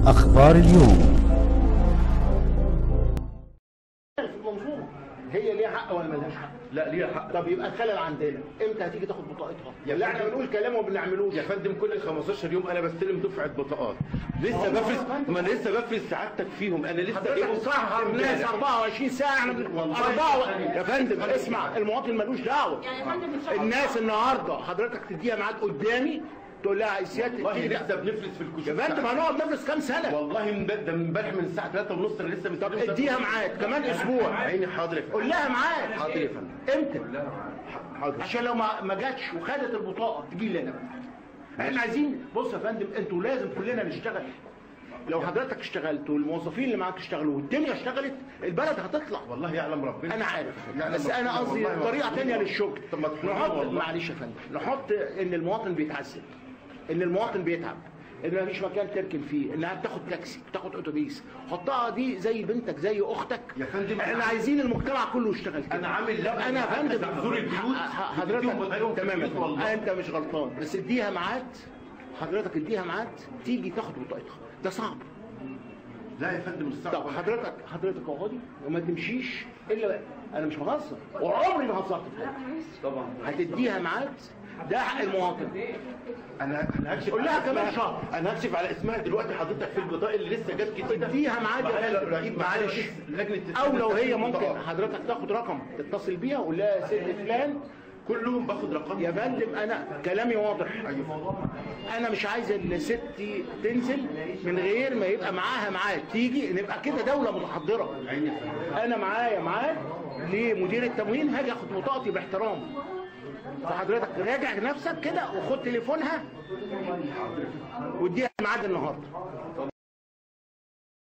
أخبار اليوم في المنظومه هي ليها حق ولا ملهاش حق؟ لا ليها حق طب يبقى الخلل عندنا امتى هتيجي تاخد بطاقتها؟ يا لا احنا فندم. بنقول كلام وما بنعملوش يا فندم كل 15 يوم انا بستلم دفعه بطاقات لسه بفرز ما انا لسه بفرز سعادتك فيهم انا لسه حضرتك صحح الناس 24 ساعه احنا بن- والله أربعة يعني- يا فندم اسمع المواطن ملوش دعوه يعني يا فندم إن شاء الله. الناس النهارده حضرتك تديها ميعاد قدامي تقول لها سياده والله تيجي- لسه بنفرز في الكشوف يا فندم هنقعد نفرس كام سنه؟ والله من ده من امبارح من الساعه 3 ونص انا لسه طب مستني اديها ميعاد كمان اسبوع عيني حاضر يا فندم. قول لها ميعاد حاضر يا فندم امتى؟ حاضر عشان لو ما ما جاتش وخدت البطاقه تجي لنا احنا عايزين بص يا فندم انتوا لازم كلنا نشتغل لو حضرتك اشتغلت والموظفين اللي معاك اشتغلوا والدنيا اشتغلت البلد هتطلع والله يعلم ربنا انا عارف يعلم بس انا ربنا. قصدي والله طريقه ربنا. تانية للشغل طب ما تفهمني نحط والله. معلش يا فندم نحط ان المواطن بيتعذب ان المواطن بيتعب ان مفيش مكان تركن فيه انها بتاخد تاكسي بتاخد اتوبيس حطها دي زي بنتك زي اختك يا فندم، احنا أنا- عايزين المجتمع كله يشتغل كده أنا عامل لجنة انا يا فندم تزور البيوت ح- ح- وتديهم حضرتك بطايقهم في تمام يا البيوت فندم والله. انت مش غلطان بس اديها ميعاد حضرتك اديها ميعاد تيجي تاخد بطاقتها ده صعب لا يا فندم مش صعب طب حضرتك حضرتك اقعدي وما تمشيش الا انا مش بهزر وعمري ما هزرت في حياتي. طبعا هتديها ميعاد ده حق المواطن انا انا هكشف قول لها على كمان اسمها. شهر. انا هكشف على اسمها دلوقتي حضرتك في البطاقه اللي لسه جت كده اديها ميعاد يا معايا فندم. رقيب معلش لجنه او لو هي ممكن البطاقات. حضرتك تاخد رقم تتصل بيها وقول لها يا ست فلان كلهم باخد رقم يا فندم انا كلامي واضح ايوه انا مش عايز الست تنزل من غير ما يبقى معاها ميعاد تيجي نبقى كده دوله متحضره عيني يا فندم انا معايا ميعاد لمدير التموين هاجي اخد بطاقتي باحترام فحضرتك راجع نفسك كده وخد تليفونها واديها ميعاد النهارده